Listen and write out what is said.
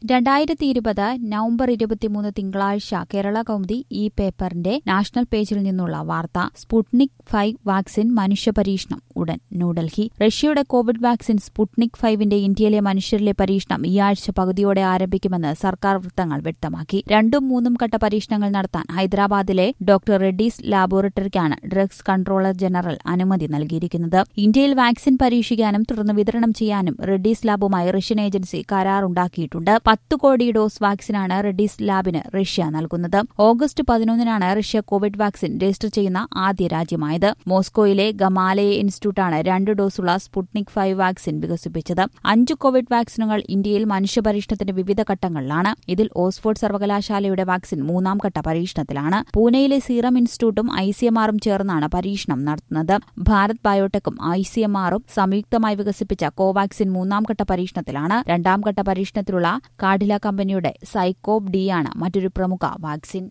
രണ്ടായിരത്തി ഇരുപത് നവംബർ ഇരുപത്തിമൂന്ന് തിങ്കളാഴ്ച കേരള കൗമുദി ഈ പേപ്പറിന്റെ നാഷണൽ പേജിൽ നിന്നുള്ള വാർത്ത സ്പുട്നിക് ഫൈവ് വാക്സിൻ മനുഷ്യ പരീക്ഷണം ഉടൻ ന്യൂഡൽഹി റഷ്യയുടെ കോവിഡ് വാക്സിൻ സ്പുട്നിക് ഫൈവിന്റെ ഇന്ത്യയിലെ മനുഷ്യരിലെ പരീക്ഷണം ഈ ആഴ്ച പകുതിയോടെ ആരംഭിക്കുമെന്ന് സർക്കാർ വൃത്തങ്ങൾ വ്യക്തമാക്കി രണ്ടും മൂന്നും ഘട്ട പരീക്ഷണങ്ങൾ നടത്താൻ ഹൈദരാബാദിലെ ഡോക്ടർ റെഡ്ഡീസ് ലാബോറട്ടറിക്കാണ് ഡ്രഗ്സ് കൺട്രോളർ ജനറൽ അനുമതി നൽകിയിരിക്കുന്നത് ഇന്ത്യയിൽ വാക്സിൻ പരീക്ഷിക്കാനും തുടർന്ന് വിതരണം ചെയ്യാനും റെഡ്ഡീസ് ലാബുമായി റഷ്യൻ ഏജൻസി കരാറുണ്ടാക്കിയിട്ടുണ്ട് പത്ത് കോടി ഡോസ് വാക്സിനാണ് റെഡ്ഡീസ് ലാബിന് റഷ്യ നൽകുന്നത് ഓഗസ്റ്റ് പതിനൊന്നിനാണ് റഷ്യ കോവിഡ് വാക്സിൻ രജിസ്റ്റർ ചെയ്യുന്ന ആദ്യ രാജ്യമായത് മോസ്കോയിലെ ഗമാലയ ഇൻസ്റ്റിറ്റ്യൂട്ടാണ് രണ്ട് ഡോസുള്ള സ്പുട്നിക് ഫൈവ് വാക്സിൻ വികസിപ്പിച്ചത് അഞ്ച് കോവിഡ് വാക്സിനുകൾ ഇന്ത്യയിൽ മനുഷ്യ പരീക്ഷണത്തിന്റെ വിവിധ ഘട്ടങ്ങളിലാണ് ഇതിൽ ഓക്സ്ഫോർഡ് സർവകലാശാലയുടെ വാക്സിൻ മൂന്നാം ഘട്ട പരീക്ഷണത്തിലാണ് പൂനെയിലെ സീറം ഇൻസ്റ്റിറ്റ്യൂട്ടും ഐ സി എം ആറും ചേർന്നാണ് പരീക്ഷണം നടത്തുന്നത് ഭാരത് ബയോടെക്കും ഐ സി എം ആറും സംയുക്തമായി വികസിപ്പിച്ച കോവാക്സിൻ മൂന്നാം ഘട്ട പരീക്ഷണത്തിലാണ് രണ്ടാം ഘട്ട പരീക്ഷണത്തിലുള്ള കാഡില കമ്പനിയുടെ സൈക്കോബ് ഡി ആണ് മറ്റൊരു പ്രമുഖ വാക്സിൻ